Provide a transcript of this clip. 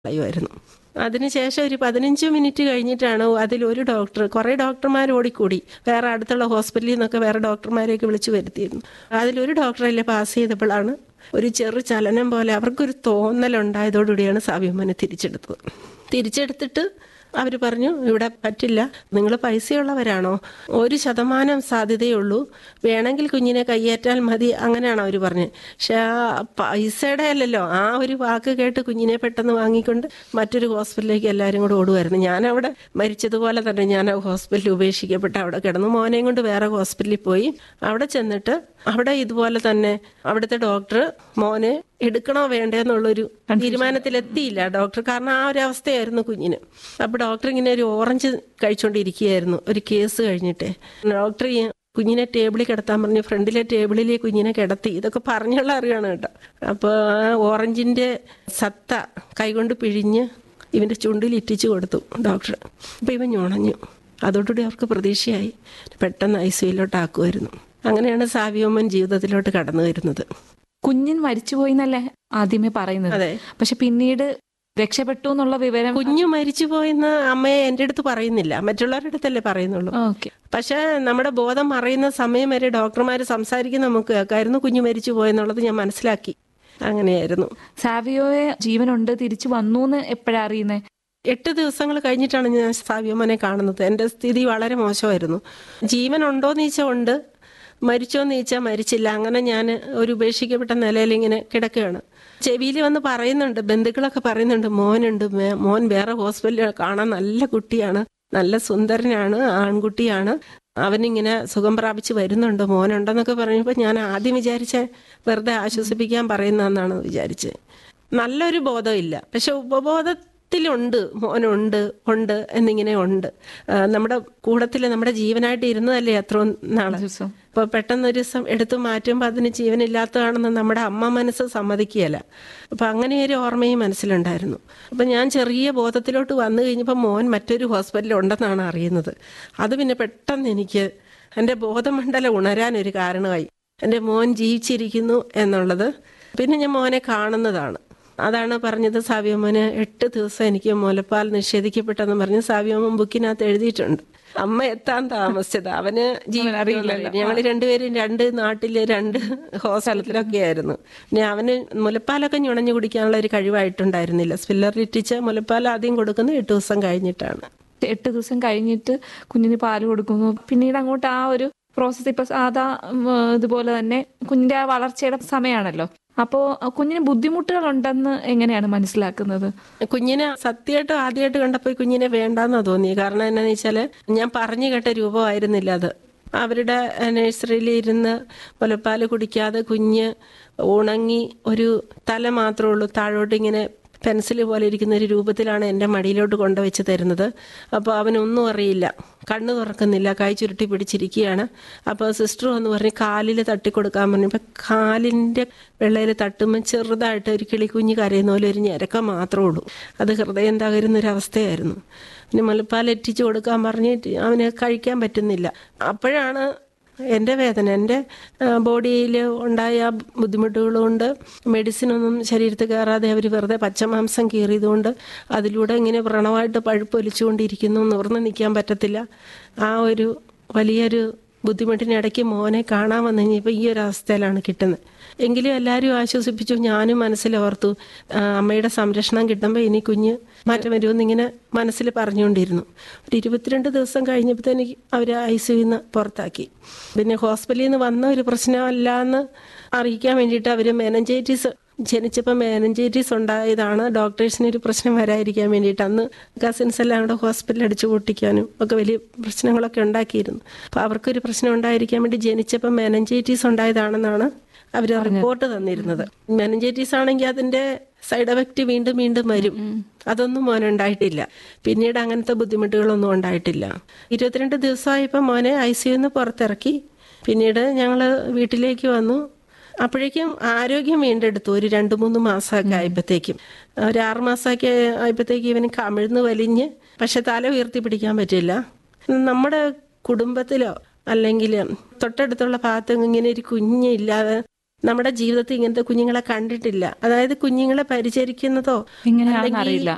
കളയുമായിരുന്നു അതിനുശേഷം ഒരു പതിനഞ്ച് മിനിറ്റ് കഴിഞ്ഞിട്ടാണ് അതിലൊരു ഡോക്ടർ കുറേ ഡോക്ടർമാർ ഓടിക്കൂടി വേറെ അടുത്തുള്ള ഹോസ്പിറ്റലിൽ നിന്നൊക്കെ വേറെ ഡോക്ടർമാരെയൊക്കെ വിളിച്ചു വരുത്തിയിരുന്നു അതിലൊരു ഡോക്ടറല്ലേ പാസ് ചെയ്തപ്പോഴാണ് ഒരു ചെറു ചലനം പോലെ അവർക്കൊരു തോന്നലുണ്ടായതോടുകൂടിയാണ് സാവ്യമ്മനെ തിരിച്ചെടുത്തത് തിരിച്ചെടുത്തിട്ട് അവർ പറഞ്ഞു ഇവിടെ പറ്റില്ല നിങ്ങൾ പൈസയുള്ളവരാണോ ഒരു ശതമാനം സാധ്യതയുള്ളൂ വേണമെങ്കിൽ കുഞ്ഞിനെ കയ്യേറ്റാൽ മതി അങ്ങനെയാണ് അവർ പറഞ്ഞത് പക്ഷെ ആ പൈസയുടെ അല്ലല്ലോ ആ ഒരു വാക്ക് കേട്ട് കുഞ്ഞിനെ പെട്ടെന്ന് വാങ്ങിക്കൊണ്ട് മറ്റൊരു ഹോസ്പിറ്റലിലേക്ക് എല്ലാവരും കൂടെ ഓടുമായിരുന്നു ഞാൻ അവിടെ മരിച്ചതുപോലെ തന്നെ ഞാൻ ആ ഹോസ്പിറ്റലിൽ ഉപേക്ഷിക്കപ്പെട്ട് അവിടെ കിടന്നു മോനെയും കൊണ്ട് വേറെ ഹോസ്പിറ്റലിൽ പോയി അവിടെ ചെന്നിട്ട് അവിടെ ഇതുപോലെ തന്നെ അവിടുത്തെ ഡോക്ടർ മോനെ എടുക്കണോ വേണ്ടേ എന്നുള്ളൊരു തീരുമാനത്തിലെത്തിയില്ല ഡോക്ടർ കാരണം ആ ഒരു അവസ്ഥയായിരുന്നു കുഞ്ഞിന് അപ്പൊ ഡോക്ടർ ഇങ്ങനെ ഒരു ഓറഞ്ച് കഴിച്ചുകൊണ്ടിരിക്കുകയായിരുന്നു ഒരു കേസ് കഴിഞ്ഞിട്ട് ഡോക്ടർ ഈ കുഞ്ഞിനെ ടേബിളിൽ കിടത്താൻ പറഞ്ഞു ഫ്രണ്ടിലെ ടേബിളിൽ കുഞ്ഞിനെ കിടത്തി ഇതൊക്കെ പറഞ്ഞുള്ള അറിയാണ് കേട്ടോ അപ്പോൾ ആ ഓറഞ്ചിന്റെ സത്ത കൈകൊണ്ട് പിഴിഞ്ഞ് ഇവന്റെ ചുണ്ടിൽ ഇറ്റിച്ചു കൊടുത്തു ഡോക്ടർ അപ്പൊ ഇവൻ ഞുണഞ്ഞു അതോടുകൂടി അവർക്ക് പ്രതീക്ഷയായി പെട്ടെന്ന് ഐ സിയിലോട്ട് ആക്കുമായിരുന്നു അങ്ങനെയാണ് സാവിയോമ്മൻ ജീവിതത്തിലോട്ട് കടന്നു വരുന്നത് കുഞ്ഞിൻ മരിച്ചുപോയി എന്നല്ലേ ആദ്യമേ പറയുന്നത് അതെ പക്ഷെ പിന്നീട് രക്ഷപ്പെട്ടു എന്നുള്ള വിവരം കുഞ്ഞു മരിച്ചു പോയെന്ന് അമ്മയെ എൻ്റെ അടുത്ത് പറയുന്നില്ല മറ്റുള്ളവരുടെ അടുത്തല്ലേ പറയുന്നുള്ളൂ ഓക്കെ പക്ഷെ നമ്മുടെ ബോധം മറയുന്ന സമയം വരെ ഡോക്ടർമാർ സംസാരിക്കുന്ന നമുക്ക് കേൾക്കായിരുന്നു കുഞ്ഞു മരിച്ചു പോയെന്നുള്ളത് ഞാൻ മനസ്സിലാക്കി അങ്ങനെയായിരുന്നു സാവിയോയെ ജീവനുണ്ട് തിരിച്ചു വന്നു എന്ന് എപ്പോഴാ അറിയുന്നേ എട്ട് ദിവസങ്ങൾ കഴിഞ്ഞിട്ടാണ് ഞാൻ സാവ്യമോനെ കാണുന്നത് എൻ്റെ സ്ഥിതി വളരെ മോശമായിരുന്നു ജീവൻ ഉണ്ടോന്ന് ചോദിച്ചാൽ ഉണ്ട് മരിച്ചോന്ന് ചോദിച്ചാൽ മരിച്ചില്ല അങ്ങനെ ഞാൻ ഒരു ഉപേക്ഷിക്കപ്പെട്ട നിലയിൽ ഇങ്ങനെ കിടക്കുകയാണ് ചെവിയിൽ വന്ന് പറയുന്നുണ്ട് ബന്ധുക്കളൊക്കെ പറയുന്നുണ്ട് മോനുണ്ട് മേ- മോൻ വേറെ ഹോസ്പിറ്റലിൽ കാണാൻ നല്ല കുട്ടിയാണ് നല്ല സുന്ദരനാണ് ആൺകുട്ടിയാണ് അവനിങ്ങനെ സുഖം പ്രാപിച്ച് വരുന്നുണ്ട് മോനുണ്ടെന്നൊക്കെ പറഞ്ഞപ്പോൾ ഞാൻ ആദ്യം വിചാരിച്ച വെറുതെ ആശ്വസിപ്പിക്കാൻ പറയുന്നതെന്നാണ് വിചാരിച്ചത് നല്ലൊരു ബോധമില്ല പക്ഷെ ഉപബോധത്തിലുണ്ട് മോനുണ്ട് ഉണ്ട് എന്നിങ്ങനെ ഉണ്ട് ആ, നമ്മുടെ കൂടത്തിൽ നമ്മുടെ ജീവനായിട്ട് ഇരുന്നതല്ലേ എത്ര നാളെ ദിവസം അപ്പോൾ പെട്ടെന്ന് ഒരു ദിവസം എടുത്തു മാറ്റുമ്പോൾ അതിന് ജീവനില്ലാത്തതാണെന്ന് നമ്മുടെ അമ്മ മനസ്സ് സമ്മതിക്കുകയല്ല അപ്പം അങ്ങനെ ഒരു ഓർമ്മയും മനസ്സിലുണ്ടായിരുന്നു അപ്പം ഞാൻ ചെറിയ ബോധത്തിലോട്ട് വന്നു കഴിഞ്ഞപ്പോൾ മോൻ മറ്റൊരു ഹോസ്പിറ്റലിൽ ഉണ്ടെന്നാണ് അറിയുന്നത് അത് പിന്നെ പെട്ടെന്ന് എനിക്ക് എൻ്റെ ബോധമണ്ഡലം ഉണരാൻ ഒരു കാരണമായി എൻ്റെ മോൻ ജീവിച്ചിരിക്കുന്നു എന്നുള്ളത് പിന്നെ ഞാൻ മോനെ കാണുന്നതാണ് അതാണ് പറഞ്ഞത് സാവ്യമ്മന് എട്ട് ദിവസം എനിക്ക് മുലപ്പാൽ നിഷേധിക്കപ്പെട്ടെന്ന് പറഞ്ഞ് സാവ്യമ്മൻ ബുക്കിനകത്ത് എഴുതിയിട്ടുണ്ട് അമ്മ എത്താൻ താമസിച്ചത് അവന് ജീവിതം ഞങ്ങൾ രണ്ടുപേരും രണ്ട് നാട്ടില് രണ്ട് ഹോസ്പിറ്റലൊക്കെ ആയിരുന്നു പിന്നെ അവന് മുലപ്പാലൊക്കെ ഞുണഞ്ഞു കുടിക്കാനുള്ള ഒരു കഴിവായിട്ടുണ്ടായിരുന്നില്ല സ്പില്ലറിറ്റിച്ച് മുലപ്പാൽ ആദ്യം കൊടുക്കുന്നത് എട്ട് ദിവസം കഴിഞ്ഞിട്ടാണ് എട്ട് ദിവസം കഴിഞ്ഞിട്ട് കുഞ്ഞിന് പാല് കൊടുക്കുന്നു പിന്നീട് അങ്ങോട്ട് ആ ഒരു പ്രോസസ്സ് ഇപ്പൊ സാധാ ഉം, ഇതുപോലെ തന്നെ കുഞ്ഞിന്റെ ആ വളർച്ചയുടെ സമയമാണല്ലോ അപ്പോ കുഞ്ഞിന് ബുദ്ധിമുട്ടുകൾ ഉണ്ടെന്ന് എങ്ങനെയാണ് മനസ്സിലാക്കുന്നത് കുഞ്ഞിനെ സത്യമായിട്ട് ആദ്യമായിട്ട് കണ്ടപ്പോൾ ഈ കുഞ്ഞിനെ വേണ്ടാന്നാ തോന്നി കാരണം എന്നാന്ന് വെച്ചാല് ഞാൻ പറഞ്ഞു കേട്ട രൂപമായിരുന്നില്ല അത് അവരുടെ നഴ്സറിയിൽ ഇരുന്ന് മുലപ്പാൽ കുടിക്കാതെ കുഞ്ഞ് ഉണങ്ങി ഒരു തല മാത്രമേ ഉള്ളൂ താഴോട്ട് ഇങ്ങനെ പെൻസിൽ പോലെ ഇരിക്കുന്ന ഒരു രൂപത്തിലാണ് എൻ്റെ മടിയിലോട്ട് കൊണ്ടുവച്ച് തരുന്നത് അപ്പോൾ അവനൊന്നും അറിയില്ല കണ്ണ് തുറക്കുന്നില്ല കൈ ചുരുട്ടി പിടിച്ചിരിക്കുകയാണ് അപ്പോൾ സിസ്റ്റർ വന്ന് പറഞ്ഞ് കാലിൽ തട്ടിക്കൊടുക്കാൻ പറഞ്ഞു ഇപ്പം കാലിൻ്റെ വെള്ളയിൽ തട്ടുമ്പോൾ ചെറുതായിട്ട് ഒരു കിളിക്കുഞ്ഞ് കരയുന്ന പോലെ ഒരു ഞരക്കം മാത്രമേ ഉള്ളൂ അത് ഹൃദയം തകരുന്ന ഒരു അവസ്ഥയായിരുന്നു പിന്നെ മുലപ്പാൽ എറ്റിച്ച് കൊടുക്കാൻ പറഞ്ഞിട്ട് അവന് കഴിക്കാൻ പറ്റുന്നില്ല അപ്പോഴാണ് എൻ്റെ വേദന എൻ്റെ ബോഡിയിൽ ഉണ്ടായ ബുദ്ധിമുട്ടുകൾ കൊണ്ട് മെഡിസിനൊന്നും ശരീരത്തിൽ കയറാതെ അവർ വെറുതെ പച്ചമാംസം കീറിയതുകൊണ്ട് അതിലൂടെ ഇങ്ങനെ വ്രണമായിട്ട് പഴുപ്പൊലിച്ചുകൊണ്ടിരിക്കുന്നു നിവർന്ന് നിൽക്കാൻ പറ്റത്തില്ല ആ ഒരു വലിയൊരു ബുദ്ധിമുട്ടിനിടയ്ക്ക് മോനെ കാണാൻ വന്നു കഴിഞ്ഞപ്പോൾ ഈ ഒരു അവസ്ഥയിലാണ് കിട്ടുന്നത് എങ്കിലും എല്ലാവരും ആശ്വസിപ്പിച്ചു ഞാനും മനസ്സിലോർത്തു ആ, അമ്മയുടെ സംരക്ഷണം കിട്ടുമ്പോൾ ഇനി കുഞ്ഞ് മാറ്റം വരുമെന്നിങ്ങനെ മനസ്സിൽ പറഞ്ഞുകൊണ്ടിരുന്നു ഒരു ഇരുപത്തിരണ്ട് ദിവസം കഴിഞ്ഞപ്പോഴത്തേക്ക് അവർ ഐ സിയിൽ നിന്ന് പുറത്താക്കി പിന്നെ ഹോസ്പിറ്റലിൽ നിന്ന് വന്ന ഒരു പ്രശ്നമല്ല എന്ന് അറിയിക്കാൻ വേണ്ടിയിട്ട് അവർ മെനഞ്ചൈറ്റിസ് ജനിച്ചപ്പോൾ മെനഞ്ചൈറ്റിസ് ഉണ്ടായതാണ് ഡോക്ടേഴ്സിന് ഒരു പ്രശ്നം വരാതിരിക്കാൻ വേണ്ടിയിട്ട് അന്ന് കസിൻസ് എല്ലാം കൂടെ ഹോസ്പിറ്റലിൽ അടിച്ചു പൊട്ടിക്കാനും ഒക്കെ വലിയ പ്രശ്നങ്ങളൊക്കെ ഉണ്ടാക്കിയിരുന്നു അപ്പോൾ അവർക്കൊരു പ്രശ്നം ഉണ്ടായിരിക്കാൻ വേണ്ടി ജനിച്ചപ്പോൾ മെനഞ്ചൈറ്റിസ് ഉണ്ടായതാണെന്നാണ് അവർ റിപ്പോർട്ട് തന്നിരുന്നത് മെനഞ്ചൈറ്റിസ് ആണെങ്കിൽ അതിന്റെ സൈഡ് എഫക്റ്റ് വീണ്ടും വീണ്ടും വരും അതൊന്നും മോനെ ഉണ്ടായിട്ടില്ല പിന്നീട് അങ്ങനത്തെ ബുദ്ധിമുട്ടുകളൊന്നും ഉണ്ടായിട്ടില്ല ഇരുപത്തിരണ്ട് ദിവസമായപ്പോൾ മോനെ ഐ സിയുന്ന് പുറത്തിറക്കി പിന്നീട് ഞങ്ങൾ വീട്ടിലേക്ക് വന്നു അപ്പോഴേക്കും ആരോഗ്യം വീണ്ടെടുത്തു ഒരു രണ്ട് മൂന്ന് മാസമൊക്കെ ആയപ്പോഴത്തേക്കും ഒരു ആറ് മാസമൊക്കെ ആയപ്പോഴത്തേക്കും ഇവന് കമിഴ്ന്ന് വലിഞ്ഞ് പക്ഷെ തല ഉയർത്തി പിടിക്കാൻ പറ്റില്ല നമ്മുടെ കുടുംബത്തിലോ അല്ലെങ്കിൽ തൊട്ടടുത്തുള്ള ഭാഗത്ത് ഇങ്ങനെ ഒരു കുഞ്ഞില്ലാതെ നമ്മുടെ ജീവിതത്തിൽ ഇങ്ങനത്തെ കുഞ്ഞുങ്ങളെ കണ്ടിട്ടില്ല അതായത് കുഞ്ഞുങ്ങളെ പരിചരിക്കുന്നതോ എങ്ങനെയാണെന്ന് അല്ലെങ്കിൽ അറിയില്ല